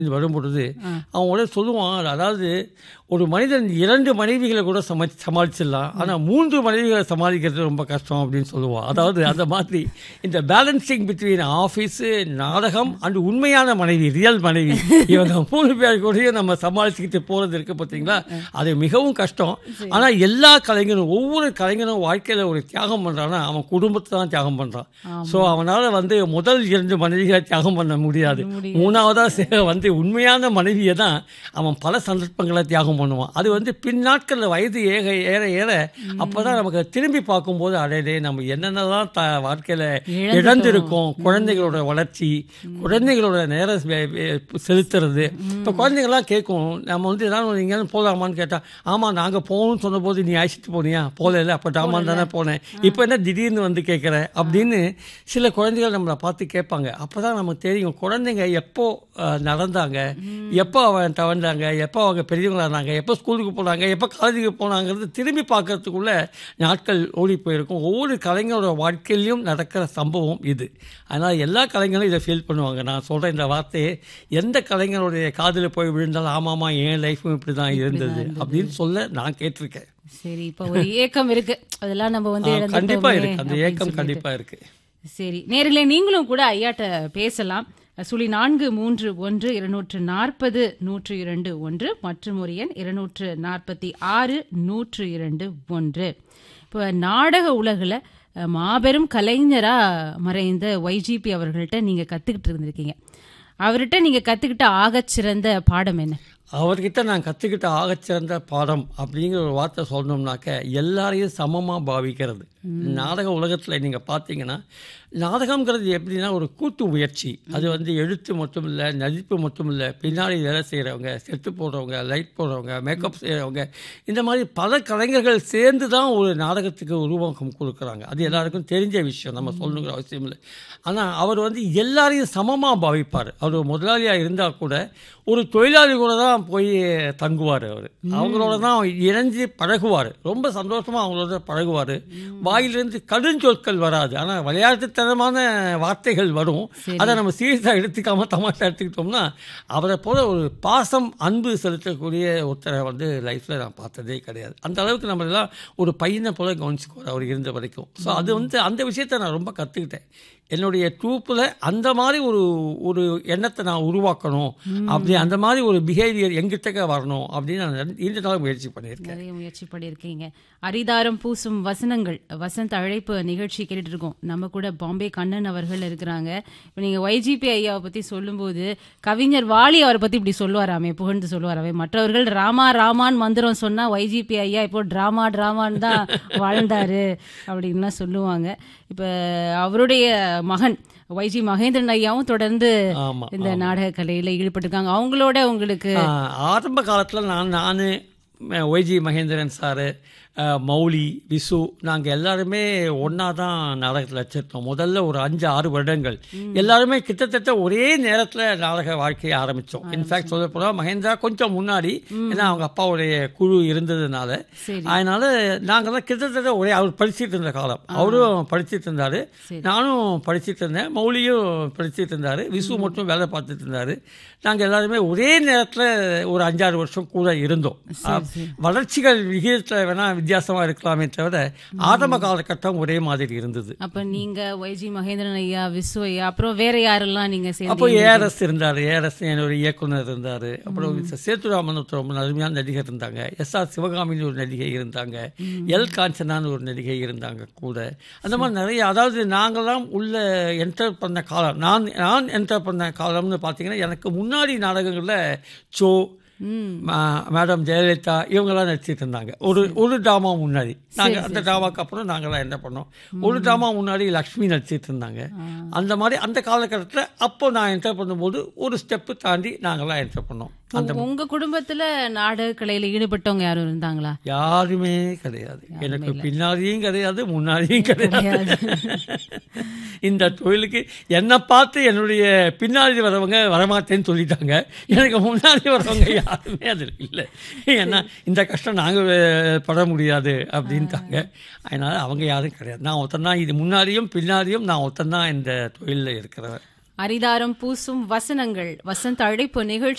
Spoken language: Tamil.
இது வரும்பொழுது அவன் உடனே சொல்லுவான் அதாவது ஒரு மனிதன் இரண்டு மனைவிகளை கூட சம சமாளிச்சிடலாம் ஆனால் மூன்று மனைவிகளை சமாளிக்கிறது ரொம்ப கஷ்டம் அப்படின்னு சொல்லுவான் அதாவது அந்த மாதிரி இந்த பேலன்சிங் பிட்வீன் ஆஃபீஸு நாடகம் அண்ட் உண்மையான மனைவி ரியல் மனைவி இவங்க மூணு பேர் கூடயும் நம்ம சமாளிச்சுக்கிட்டு போகிறது இருக்கு பார்த்தீங்களா அது மிகவும் கஷ்டம் ஆனால் எல்லா கலைஞரும் ஒவ்வொரு கலைஞரும் வாழ்க்கையில் ஒரு தியாகம் பண்ணுறான்னா அவன் குடும்பத்தை தான் தியாகம் பண்ணுறான் ஸோ அவனால் வந்து முதல் இரண்டு மனைவிகளை தியாகம் பண்ண முடியாது மூணாவதா சே- வந்து உண்மையான மனைவியை தான் அவன் பல சந்தர்ப்பங்களை தியாகம் பண்ணுவான் அது வந்து பின்னாட்களில் வயது ஏக ஏற ஏற அப்பதான் நமக்கு திரும்பி பார்க்கும்போது அடையதே நம்ம என்னென்னலாம் த வாழ்க்கையில் இழந்திருக்கோம் குழந்தைகளோட வளர்ச்சி குழந்தைகளோட நேரம் வே- வே- செலுத்துறது இப்போ குழந்தைங்களாம் கேட்கும் நம்ம வந்து ஏதாவது எங்கேயாவது போகலாமான்னு கேட்டால் ஆமாம் நாங்கள் போகணும்னு சொன்னபோது நீ அழைச்சிட்டு போனியா போகல அப்போ ஆமாம் தானே போனேன் இப்போ என்ன திடீர்னு வந்து கேட்குற அப்படின்னு சில குழந்தைகள் நம்மளை பார்த்து கேட்பாங்க அப்போ தான் நமக்கு தெரியும் குழந்தைங்க எப்போ அஹ், நடந்தாங்க எப்போ அவன் தவழ்ந்தாங்க எப்போ அவங்க பெரியவங்களானாங்க எப்போ ஸ்கூலுக்கு போனாங்க எப்போ காலேஜுக்கு போனாங்கிறது திரும்பி பார்க்கறதுக்குள்ள நாட்கள் ஓடி போயிருக்கும் ஒவ்வொரு கலைஞரோட வாழ்க்கையிலையும் நடக்கிற சம்பவம் இது அதனால் எல்லா கலைஞரும் இதை ஃபீல் பண்ணுவாங்க நான் சொல்கிற இந்த வார்த்தையை எந்த கலைஞருடைய காதில் போய் விழுந்தாலும் ஆமாமா என் லைஃப்பும் இப்படி தான் இருந்தது அப்படின்னு சொல்ல நான் கேட்டிருக்கேன் சரி இப்போ ஒரு ஏக்கம் இருக்கு அதெல்லாம் நம்ம வந்து ஆ, கண்டிப்பா இழந்துட்டோமே இருக்கு அந்த அப்படின்னு ஏக்கம் சொல்லிட்டு. கண்டிப்பா இருக்கு சரி நேரிலே நீங்களும் கூட ஐயாட்ட பேசலாம் சுழி நான்கு மூன்று ஒன்று இருநூற்று நாற்பது நூற்று இரண்டு ஒன்று மற்றும் ஒரு எண் இருநூற்று நாற்பத்தி ஆறு நூற்று இரண்டு ஒன்று இப்போ நாடக உலகில் அஹ், மாபெரும் கலைஞரா மறைந்த ஒய்ஜிபி அவர்கள்ட்ட நீங்க கத்துக்கிட்டு இருந்திருக்கீங்க அவர்கிட்ட நீங்க கத்துக்கிட்ட ஆகச்சிறந்த பாடம் என்ன அவர்கிட்ட நான் கற்றுக்கிட்ட ஆகச்சிறந்த பாடம் அப்படிங்கிற ஒரு வார்த்தை சொல்லணும்னாக்க எல்லாரையும் சமமாக பாவிக்கிறது நாடக உலகத்தில் நீங்கள் பார்த்தீங்கன்னா நாடகம்ங்கிறது எப்படின்னா ஒரு கூட்டு முயற்சி அது வந்து எழுத்து மட்டும் இல்லை நடிப்பு மட்டும் இல்லை பின்னாடி வேலை செய்கிறவங்க செட்டு போடுறவங்க லைட் போடுறவங்க மேக்கப் செய்கிறவங்க இந்த மாதிரி பல கலைஞர்கள் சேர்ந்து தான் ஒரு நாடகத்துக்கு உருவாக்கம் கொடுக்குறாங்க அது எல்லாருக்கும் தெரிஞ்ச விஷயம் நம்ம சொல்லணுங்கிற அவசியம் இல்லை ஆனால் அவர் வந்து எல்லாரையும் சமமாக பாவிப்பார் அவர் ஒரு முதலாளியாக இருந்தால் கூட ஒரு தொழிலாளி கூட தான் போய் தங்குவார் அவர் அவங்களோட தான் இணைஞ்சு பழகுவார் ரொம்ப சந்தோஷமாக அவங்களோட பழகுவார் வாயிலிருந்து கடுஞ்சொற்கள் வராது ஆனால் விளையாட்டுத்தனமான வார்த்தைகள் வரும் அதை நம்ம சீரியஸாக எடுத்துக்காம தமாஷா எடுத்துக்கிட்டோம்னா அவரை போல ஒரு பாசம் அன்பு செலுத்தக்கூடிய ஒருத்தரை வந்து லைஃப்பில் நான் பார்த்ததே கிடையாது அந்த அளவுக்கு நம்ம எல்லாம் ஒரு பையனை போல கவனிச்சுக்குவார் அவர் இருந்த வரைக்கும் ஸோ அது வந்து அந்த விஷயத்தை நான் ரொம்ப கற்றுக்கிட்டேன் என்னுடைய ட்ரூப்பில் அந்த மாதிரி ஒரு ஒரு எண்ணத்தை நான் உருவாக்கணும் அப்படி அந்த மாதிரி ஒரு பிஹேவியர் எங்கிட்ட வரணும் அப்படின்னு நான் இந்த நாள் முயற்சி பண்ணியிருக்கேன் நிறைய முயற்சி பண்ணியிருக்கீங்க அரிதாரம் பூசும் வசனங்கள் வசந்த் அழைப்பு நிகழ்ச்சி கேட்டுட்டு இருக்கோம் நம்ம கூட பாம்பே கண்ணன் அவர்கள் இருக்கிறாங்க இப்போ நீங்க ஒய்ஜிபி ஐயாவை பத்தி சொல்லும்போது கவிஞர் வாலி அவரை பத்தி இப்படி சொல்லுவாராமே புகழ்ந்து சொல்லுவாராமே மற்றவர்கள் ராமா ராமான் மந்திரம் சொன்னா ஒய்ஜிபி ஐயா இப்போ டிராமா டிராமான்னு தான் வாழ்ந்தாரு அப்படின்லாம் சொல்லுவாங்க இப்ப அவருடைய மகன் ஒய்ஜி மகேந்திரன் ஐயாவும் தொடர்ந்து ஆமா, இந்த நாடக கலையில ஈடுபட்டிருக்காங்க அவங்களோட உங்களுக்கு ஆ, ஆரம்ப காலத்தில் நான் நான் ஒய்ஜி மகேந்திரன் சாரு ஆ, மௌலி விசு நாங்கள் எல்லாருமே ஒன்றா தான் நாடகத்தில் வச்சிருந்தோம் முதல்ல ஒரு அஞ்சு ஆறு வருடங்கள் எல்லாருமே கிட்டத்தட்ட ஒரே நேரத்தில் நாடக வாழ்க்கையை ஆரம்பித்தோம் இன்ஃபேக்ட் சொல்ல போனால் மகேந்திரா கொஞ்சம் முன்னாடி ஏன்னா அவங்க அப்பாவுடைய குழு இருந்ததுனால சரி. அதனால நாங்கள்லாம் கிட்டத்தட்ட ஒரே அவர் படிச்சிட்டு இருந்த காலம் அவரும் படிச்சிட்டு இருந்தார் நானும் படிச்சிட்டு இருந்தேன் மௌலியும் படிச்சிட்டு இருந்தார் விசு மட்டும் வேலை பார்த்துட்டு இருந்தார் நாங்கள் எல்லாருமே ஒரே நேரத்தில் ஒரு அஞ்சாறு வருஷம் கூட இருந்தோம் அஹ், வளர்ச்சிகள் விகிதத்தில் வேணால் வித்தியாசமாக இருக்கலாமே தவிர ஆரம்ப காலகட்டம் ஒரே மாதிரி இருந்தது அப்ப நீங்க ஒய்ஜி மகேந்திரன் ஐயா விசு ஐயா அப்புறம் வேற யாரெல்லாம் நீங்க அப்போ சேர்ந்து ஏஆர்எஸ் இருந்தார் ஏஆர்எஸ் ஒரு இயக்குனர் இருந்தார் அப்புறம் சேத்துராமன் ஒருத்தர் ரொம்ப அருமையான நடிகர் இருந்தாங்க எஸ் ஆர் சிவகாமின்னு ஒரு நடிகை இருந்தாங்க எல் காஞ்சனான்னு ஒரு நடிகை இருந்தாங்க கூட அந்த மாதிரி நிறைய அதாவது நாங்களாம் உள்ள என்டர் பண்ண காலம் நான் நான் என்டர் பண்ண காலம்னு பார்த்தீங்கன்னா எனக்கு முன்னாடி நாடகங்களில் சோ மா- மேடம் ஜெயலலிதா இவங்கெல்லாம் நடிச்சிட்டு இருந்தாங்க ஒரு ஒரு ட்ராமா முன்னாடி நாங்கள் அந்த ட்ராமாக்கு அப்புறம் நாங்களாம் என்ன பண்ணோம் ஒரு ட்ராமா முன்னாடி லக்ஷ்மி நடிச்சிட்டு இருந்தாங்க அந்த மாதிரி அந்த காலகட்டத்தில் அப்போ நான் என்டர் பண்ணும்போது ஒரு ஸ்டெப்பு தாண்டி நாங்களாம் என்டர் பண்ணோம் அந்த உங்க குடும்பத்துல நாடக கலையில ஈடுபட்டவங்க யாரும் இருந்தாங்களா யாருமே கிடையாது எனக்கு பின்னாடியும் கிடையாது முன்னாடியும் கிடையாது இந்த தொழிலுக்கு என்னை பார்த்து என்னுடைய பின்னாடி வரவங்க வரமாட்டேன்னு சொல்லிட்டாங்க எனக்கு முன்னாடி வரவங்க யாருமே அதில் இல்லை ஏன்னா இந்த கஷ்டம் நாங்கள் பட முடியாது அப்படின்ட்டாங்க அதனால அவங்க யாரும் கிடையாது நான் ஒருத்தன் தான் இது முன்னாடியும் பின்னாடியும் நான் ஒருத்தன் தான் இந்த தொழிலில் இருக்கிறவன் அரிதாரம் பூசும் வசனங்கள் வசந்த அழைப்பு நிகழ்ச்சி